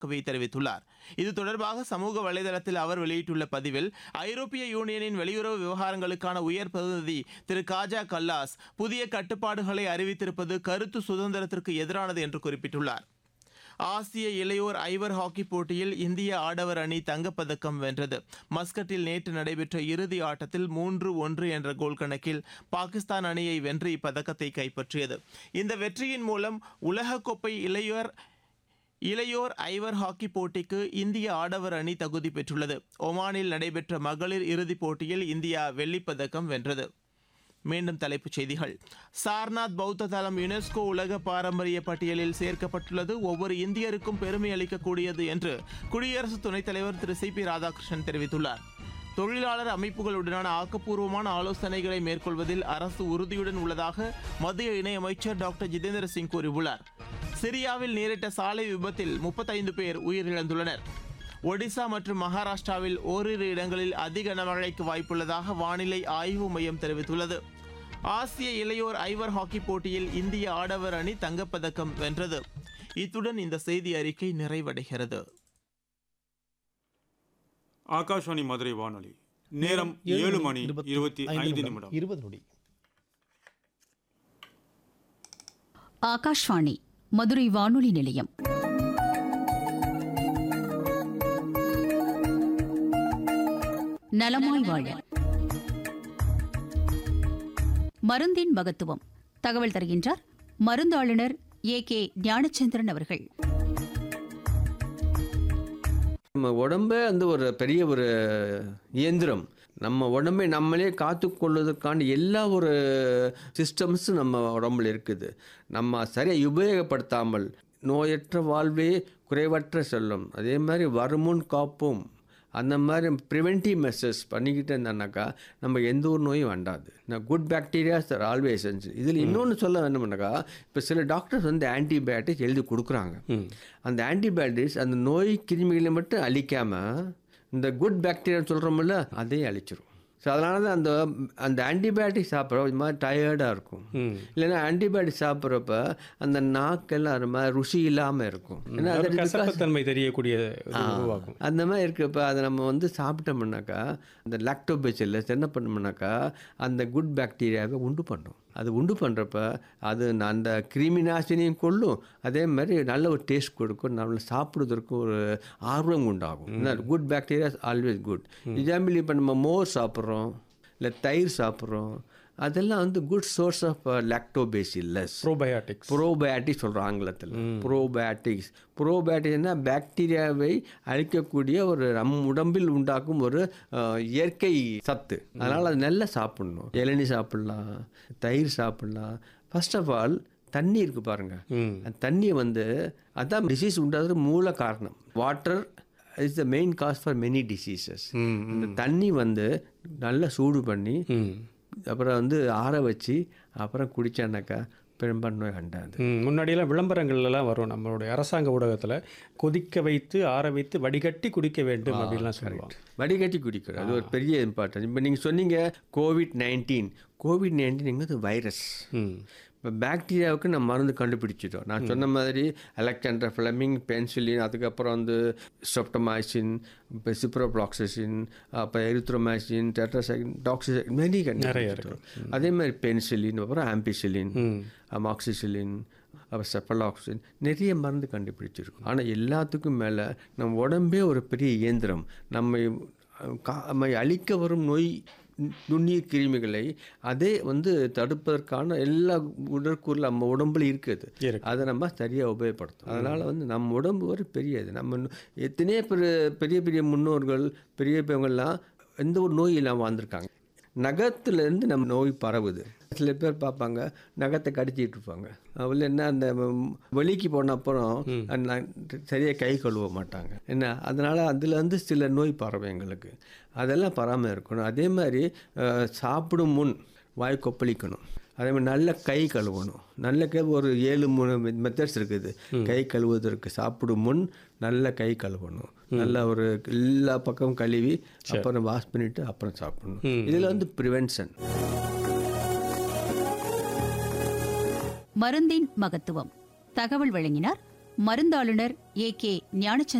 கவி தெரிவித்துள்ளார் இது தொடர்பாக சமூக வலைதளத்தில் அவர் வெளியிட்டுள்ள பதிவில் ஐரோப்பிய யூனியனின் வெளியுறவு விவகாரங்களுக்கான உயர் பிரதிநிதி திரு காஜா கல்லாஸ் புதிய கட்டுப்பாடுகளை அறிவித்திருப்பது கருத்து சுதந்திரத்திற்கு எதிரானது என்று குறிப்பிட்டுள்ளார் ஆசிய இளையோர் ஐவர் ஹாக்கி போட்டியில் இந்திய ஆடவர் அணி தங்கப்பதக்கம் வென்றது மஸ்கட்டில் நேற்று நடைபெற்ற இறுதி ஆட்டத்தில் மூன்று ஒன்று என்ற கோல் கணக்கில் பாகிஸ்தான் அணியை வென்று இப்பதக்கத்தை கைப்பற்றியது இந்த வெற்றியின் மூலம் உலகக்கோப்பை இளையோர் இளையோர் ஐவர் ஹாக்கி போட்டிக்கு இந்திய ஆடவர் அணி தகுதி பெற்றுள்ளது ஒமானில் நடைபெற்ற மகளிர் இறுதிப் போட்டியில் இந்தியா வெள்ளிப்பதக்கம் வென்றது மீண்டும் தலைப்புச் செய்திகள் சார்நாத் பௌத்த தலம் யுனெஸ்கோ உலக பாரம்பரிய பட்டியலில் சேர்க்கப்பட்டுள்ளது ஒவ்வொரு இந்தியருக்கும் பெருமை அளிக்கக்கூடியது என்று குடியரசு துணைத் தலைவர் திரு சி பி ராதாகிருஷ்ணன் தெரிவித்துள்ளார் தொழிலாளர் அமைப்புகளுடனான ஆக்கப்பூர்வமான ஆலோசனைகளை மேற்கொள்வதில் அரசு உறுதியுடன் உள்ளதாக மத்திய இணையமைச்சர் டாக்டர் ஜிதேந்திர சிங் கூறியுள்ளார் சிரியாவில் நேரிட்ட சாலை விபத்தில் முப்பத்தைந்து பேர் உயிரிழந்துள்ளனர் ஒடிசா மற்றும் மகாராஷ்டிராவில் ஓரிரு இடங்களில் அதிக கனமழைக்கு வாய்ப்புள்ளதாக வானிலை ஆய்வு மையம் தெரிவித்துள்ளது ஆசிய இளையோர் ஐவர் ஹாக்கி போட்டியில் இந்திய ஆடவர் அணி தங்கப்பதக்கம் வென்றது இத்துடன் இந்த செய்தி அறிக்கை நிறைவடைகிறது ஆகாஷ்வாணி மதுரை வானொலி நேரம் ஏழு மணி இருபத்தி ஐந்து நிமிடம் இருபது நொடி ஆகாஷ்வாணி மதுரை வானொலி நிலையம் நலமாய் வாழ மருந்தின் மகத்துவம் தகவல் தருகின்றார் மருந்தாளுநர் ஏ கே ஞானச்சந்திரன் அவர்கள் நம்ம உடம்பே வந்து ஒரு பெரிய ஒரு இயந்திரம் நம்ம உடம்பை நம்மளே காத்துக்கொள்வதற்கான எல்லா ஒரு சிஸ்டம்ஸும் நம்ம உடம்புல இருக்குது நம்ம சரியாக உபயோகப்படுத்தாமல் நோயற்ற வாழ்வே குறைவற்ற செல்லும் அதே மாதிரி வருமுன் காப்போம் அந்த மாதிரி ப்ரிவென்டிவ் மெசர்ஸ் பண்ணிக்கிட்டே இருந்தானாக்கா நம்ம எந்த ஒரு நோயும் வேண்டாது நான் குட் பாக்டீரியாஸ் ஆர் ஆல்வேஸ் இதில் இன்னொன்று சொல்ல வேணும்னாக்கா இப்போ சில டாக்டர்ஸ் வந்து ஆன்டிபயோட்டிக்ஸ் எழுதி கொடுக்குறாங்க அந்த ஆன்டிபயோட்டிக்ஸ் அந்த நோய் கிருமிகளை மட்டும் அழிக்காமல் இந்த குட் பாக்டீரியான்னு சொல்கிறோம்ல அதையும் அழிச்சிரும் ஸோ அதனால தான் அந்த அந்த ஆன்டிபயோட்டிக் சாப்பிட்ற ஒரு மாதிரி டயர்டாக இருக்கும் இல்லைன்னா ஆன்டிபயோட்டிக் சாப்பிட்றப்ப அந்த நாக்கெல்லாம் ஒரு மாதிரி ருசி இல்லாமல் இருக்கும் ஏன்னா அது because- கசப்புத்தன்மை தெரியக்கூடிய இது உருவாக்கும் அந்த மாதிரி இருக்கப்ப அதை நம்ம வந்து சாப்பிட்டோம்னாக்கா அந்த லாக்டோபெச்சில்லஸ் என்ன பண்ணோம்னாக்கா அந்த குட் பாக்டீரியாவை உண்டு பண்ணும் அது உண்டு பண்ணுறப்ப அது ந- அந்த கிருமி நாசினியும் கொள்ளும் அதே மாதிரி நல்ல ஒரு டேஸ்ட் கொடுக்கும் நம்மளை சாப்பிடுவதற்கு ஒரு ஆர்வம் உண்டாகும் good bacterias always good example இப்போ நம்ம மோர் சாப்பிட்றோம் இல்லை தயிர் சாப்பிட்றோம் அதெல்லாம் வந்து good source of lactobacillus probiotics probiotics சொல்கிறோம் ஆங்கிலத்தில் ப்ரோபயாட்டிக்ஸ் ப்ரோபயாட்டிக்ஸ்னா பாக்டீரியாவை அழிக்கக்கூடிய ஒரு நம் உடம்பில் உண்டாக்கும் ஒரு அஹ், இயற்கை சத்து அதனால் அது நல்லா சாப்பிடணும் இளநீ சாப்பிடலாம் தயிர் சாப்பிடலாம் ஃபர்ஸ்ட் ஆஃப் ஆல் தண்ணி இருக்கு பாருங்க அந்த தண்ணியை வந்து அதான் டிசீஸ் உண்டாகிறது மூல காரணம் water is the main cause for many diseases அந்த தண்ணி வந்து நல்லா சூடு பண்ணி அப்புறம் வந்து ஆற வச்சு அப்புறம் குடிச்சானாக்கா பெரும்பான்மை நோய் அண்டாது ம், முன்னாடியெல்லாம் விளம்பரங்கள்லாம் வரும் நம்மளுடைய அரசாங்க ஊடகத்தில் கொதிக்க வைத்து ஆற வைத்து வடிகட்டி குடிக்க வேண்டும் அப்படின்லாம் சொல்லுவாங்க வடிகட்டி குடிக்கணும் அது ஒரு பெரிய இம்பார்ட்டன்ஸ் இப்போ நீங்கள் சொன்னீங்க கோவிட் நைன்டீன் கோவிட் நைன்டீன்ங்கிறது வைரஸ் ம் இப்போ பாக்டீரியாவுக்கு நம்ம மருந்து கண்டுபிடிச்சிட்டோம் நான் சொன்ன மாதிரி அலெக்சாண்டர் ஃபிளமிங் பென்சிலின் அதுக்கப்புறம் வந்து ஸ்டொப்டமாய்சின் இப்போ சிப்ரோப்ளாக்சின் அப்போ எரித்ரோமாய்சின் டெட்ராசைன் டாக்ஸிசைன் மெனி நிறைய கண்டுபிடிச்சிட்டோம் அதே மாதிரி பென்சிலின் அப்புறம் ஆம்பிசிலின் அமாக்சிசிலின் அப்புறம் செப்பலாக்சின் நிறைய மருந்து கண்டுபிடிச்சிருக்கோம் ஆனால் எல்லாத்துக்கும் மேலே நம்ம உடம்பே ஒரு பெரிய இயந்திரம் நம்மை அஹ், கா- நம்மை அழிக்க வரும் நோய் நு- நுண்ணுயிர் கிருமிகளை அதே வந்து தடுப்பதற்கான எல்லா உடற்கூறில் நம்ம உடம்புல இருக்குது இருக்கு. அதை நம்ம சரியாக உபயோகப்படுத்தும் அதனால் வந்து நம்ம உடம்பு ஒரு பெரியது நம்ம இன்னும் எத்தனையோ பெரிய பெரிய பெரிய முன்னோர்கள் பெரிய பெரியவங்கள்லாம் எந்த ஒரு நோய் இல்லாமல் வாழ்ந்திருக்காங்க நகத்துலேருந்து நம்ம நோய் பரவுது சில பேர் பார்ப்பாங்க நகத்தை கடிச்சிட்டு இருப்பாங்க அவள் என்ன அந்த ம், வெளிக்கு போன அப்புறம் சரியாக கை கழுவ மாட்டாங்க என்ன அதனால் அதுலேருந்து சில நோய் பரவும் எங்களுக்கு அதெல்லாம் பராமல் இருக்கணும் அதே மாதிரி அஹ், சாப்பிடும் முன் வாய் கொப்பளிக்கணும் அதே மாதிரி நல்ல கை கழுவணும் நல்ல கை ஒரு ஏழு மூணு மெத்தட்ஸ் இருக்குது கை கழுவுவதற்கு சாப்பிடும் முன் நல்ல கை கழுவணும் நல்ல ஒரு எல்லா பக்கமும் கழுவி அப்புறம் வாஷ் பண்ணிட்டு அப்புறம் சாப்பிடணும் இதில் வந்து ப்ரிவென்ஷன் மருந்தின் மகத்துவம் தகவல் வழங்கினார் மருந்தாளுநர் ஏ கே ஞானச்சந்திரன்